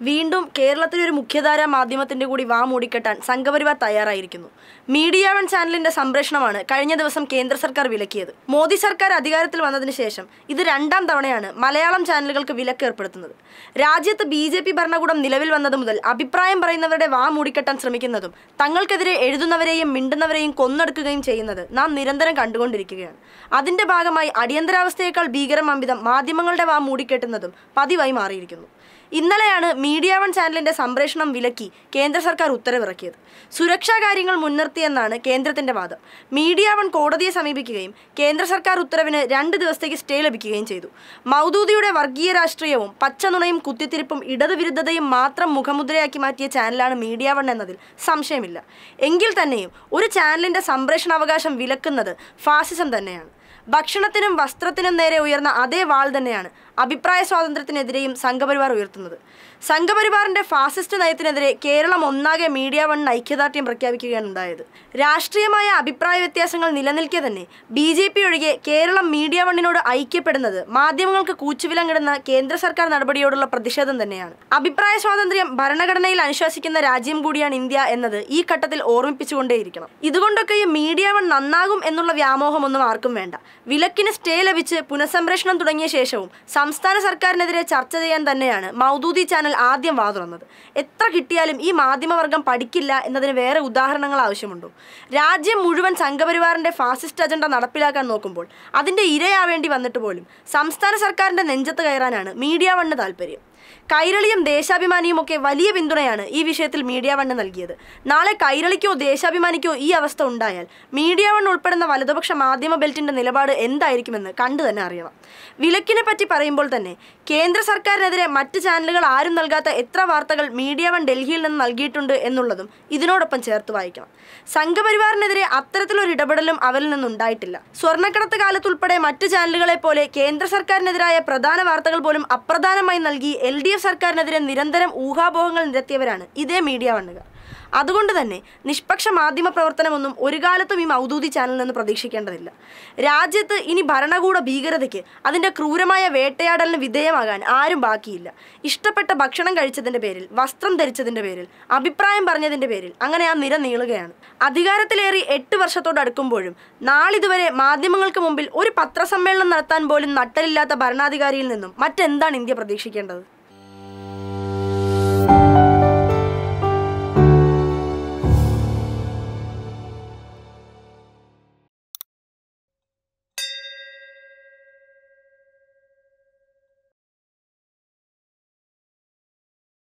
വീണ്ടും കേരളത്തിലെ ഒരു മുഖ്യധാരാ മാധ്യമത്തിന്റെ കൂടി വാ മൂടിക്കെട്ടാൻ സംഘപരിവാർ തയ്യാറായിരിക്കുന്നു മീഡിയ വൺ ചാനലിന്റെ സംപ്രേഷണമാണ് കഴിഞ്ഞ ദിവസം കേന്ദ്ര സർക്കാർ വിലക്കിയത് മോദി സർക്കാർ അധികാരത്തിൽ വന്നതിന് ശേഷം ഇത് രണ്ടാം തവണയാണ് മലയാളം ചാനലുകൾക്ക് വിലക്ക് ഏർപ്പെടുത്തുന്നത് രാജ്യത്ത് ബി ജെ പി ഭരണകൂടം നിലവിൽ വന്നത് മുതൽ അഭിപ്രായം പറയുന്നവരുടെ വാ മൂടിക്കെട്ടാൻ ശ്രമിക്കുന്നതും തങ്ങൾക്കെതിരെ എഴുതുന്നവരെയും മിണ്ടുന്നവരെയും കൊന്നെടുക്കുകയും ചെയ്യുന്നത് നാം നിരന്തരം കണ്ടുകൊണ്ടിരിക്കുകയാണ് അതിന്റെ ഭാഗമായി അടിയന്തരാവസ്ഥയേക്കാൾ ഭീകരം അമിതം മാധ്യമങ്ങളുടെ വാ മൂടിക്കെട്ടുന്നതും പതിവായി മാറിയിരിക്കുന്നു ഇന്നലെയാണ് മീഡിയ വൺ ചാനലിന്റെ സംപ്രേഷണം വിലക്കി കേന്ദ്ര സർക്കാർ ഉത്തരവിറക്കിയത് സുരക്ഷാ കാര്യങ്ങൾ മുൻനിർത്തിയെന്നാണ് കേന്ദ്രത്തിന്റെ വാദം മീഡിയ വൺ കോടതിയെ സമീപിക്കുകയും കേന്ദ്ര സർക്കാർ ഉത്തരവിന് രണ്ട് ദിവസത്തേക്ക് സ്റ്റേ ലഭിക്കുകയും ചെയ്തു മൗദൂദിയുടെ വർഗീയ രാഷ്ട്രീയവും പച്ചനുണയും കുത്തിത്തിരിപ്പും ഇടതുവിരുദ്ധതയും മാത്രം മുഖമുദ്രയാക്കി മാറ്റിയ ചാനലാണ് മീഡിയ വൺ എന്നതിൽ സംശയമില്ല എങ്കിൽ തന്നെയും ഒരു ചാനലിന്റെ സംപ്രേഷണാവകാശം വിലക്കുന്നത് ഫാസിസം തന്നെയാണ് ഭക്ഷണത്തിനും വസ്ത്രത്തിനും നേരെ ഉയർന്ന അതേ വാൾ തന്നെയാണ് അഭിപ്രായ സ്വാതന്ത്ര്യത്തിനെതിരെയും സംഘപരിവാർ ഉയർത്തുന്നത് സംഘപരിവാറിന്റെ ഫാസിസ്റ്റ് നയത്തിനെതിരെ കേരളം ഒന്നാകെ മീഡിയ വൺ ഐക്യദാർഢ്യം പ്രഖ്യാപിക്കുകയാണ് ഉണ്ടായത് രാഷ്ട്രീയമായ അഭിപ്രായ വ്യത്യാസങ്ങൾ നിലനിൽക്കെ തന്നെ ബി ജെ പി ഒഴികെ കേരളം മീഡിയ വണ്ണിനോട് ഐക്യപ്പെടുന്നത് മാധ്യമങ്ങൾക്ക് കൂച്ചുവിലങ്ങിടുന്ന കേന്ദ്ര സർക്കാർ നടപടിയോടുള്ള പ്രതിഷേധം തന്നെയാണ് അഭിപ്രായ സ്വാതന്ത്ര്യം ഭരണഘടനയിൽ അനുശാസിക്കുന്ന രാജ്യം കൂടിയാണ് ഇന്ത്യ എന്നത് ഈ ഘട്ടത്തിൽ ഓർമ്മിപ്പിച്ചുകൊണ്ടേയിരിക്കണം ഇതുകൊണ്ടൊക്കെയും മീഡിയ വൺ നന്നാകും എന്നുള്ള വ്യാമോഹമൊന്നും ആർക്കും വേണ്ട വിലക്കിന് സ്റ്റേ ലഭിച്ച് പുനഃസംപ്രേഷണം തുടങ്ങിയ ശേഷവും സംസ്ഥാന സർക്കാരിനെതിരെ ചർച്ച ചെയ്യാൻ തന്നെയാണ് മൗദൂദി ചാനൽ ആദ്യം വാ തുറന്നത് എത്ര കിട്ടിയാലും ഈ മാധ്യമവർഗം പഠിക്കില്ല എന്നതിന് വേറെ ഉദാഹരണങ്ങൾ ആവശ്യമുണ്ടോ രാജ്യം മുഴുവൻ സംഘപരിവാറിന്റെ ഫാസിസ്റ്റ് അജണ്ട നടപ്പിലാക്കാൻ നോക്കുമ്പോൾ അതിന്റെ ഇരയാവേണ്ടി വന്നിട്ട് പോലും സംസ്ഥാന സർക്കാരിന്റെ നെഞ്ചത്ത് കയറാനാണ് മീഡിയ വണ്ണ് താല്പര്യം കൈരളിയും ദേശാഭിമാനിയും ഒക്കെ വലിയ പിന്തുണയാണ് ഈ വിഷയത്തിൽ മീഡിയ വണ്ണ് നൽകിയത് നാളെ കൈരളിക്കോ ദേശാഭിമാനിക്കോ ഈ അവസ്ഥ ഉണ്ടായാൽ മീഡിയ വൺ ഉൾപ്പെടുന്ന വലതുപക്ഷ മാധ്യമ ബെൽറ്റിന്റെ നിലപാട് എന്തായിരിക്കുമെന്ന് കണ്ടു തന്നെ അറിയണം വിലക്കിനെ പറ്റി പറയുമ്പോൾ തന്നെ കേന്ദ്ര സർക്കാരിനെതിരെ മറ്റ് ചാനലുകൾ ആരും നൽകാത്ത എത്ര വാർത്തകൾ മീഡിയ വൺ ഡൽഹിയിൽ നിന്ന് നൽകിയിട്ടുണ്ട് എന്നുള്ളതും ഇതിനോടൊപ്പം ചേർത്ത് വായിക്കണം സംഘപരിവാറിനെതിരെ അത്തരത്തിലൊരു ഇടപെടലും അവരിൽ നിന്നുണ്ടായിട്ടില്ല സ്വർണ്ണക്കടത്ത് കാലത്തുൾപ്പെടെ മറ്റ് ചാനലുകളെ പോലെ കേന്ദ്ര സർക്കാരിനെതിരായ പ്രധാന വാർത്തകൾ പോലും അപ്രധാനമായി നൽകി എൽ ഡി എഫ് സർക്കാരിനെതിരെ നിരന്തരം ഊഹാപോഹങ്ങൾ നിരത്തിയവരാണ് ഇതേ മീഡിയ വണ്ണുകാർ അതുകൊണ്ട് തന്നെ നിഷ്പക്ഷ മാധ്യമ പ്രവർത്തനമൊന്നും ഒരു കാലത്തും ഈ മൗദൂദി ചാനലിൽ നിന്ന് പ്രതീക്ഷിക്കേണ്ടതില്ല രാജ്യത്ത് ഇനി ഭരണകൂട ഭീകരതയ്ക്ക് അതിൻ്റെ ക്രൂരമായ വേട്ടയാടലിന് വിധേയമാകാൻ ആരും ബാക്കിയില്ല ഇഷ്ടപ്പെട്ട ഭക്ഷണം കഴിച്ചതിൻ്റെ പേരിൽ വസ്ത്രം ധരിച്ചതിൻ്റെ പേരിൽ അഭിപ്രായം പറഞ്ഞതിൻ്റെ പേരിൽ അങ്ങനെ ആ നിര നീളുകയാണ് അധികാരത്തിലേറി എട്ട് വർഷത്തോടടുക്കുമ്പോഴും നാളിതുവരെ മാധ്യമങ്ങൾക്ക് മുമ്പിൽ ഒരു പത്രസമ്മേളനം നടത്താൻ പോലും നട്ടലില്ലാത്ത ഭരണാധികാരിയിൽ നിന്നും മറ്റെന്താണ് ഇന്ത്യ പ്രതീക്ഷിക്കേണ്ടത്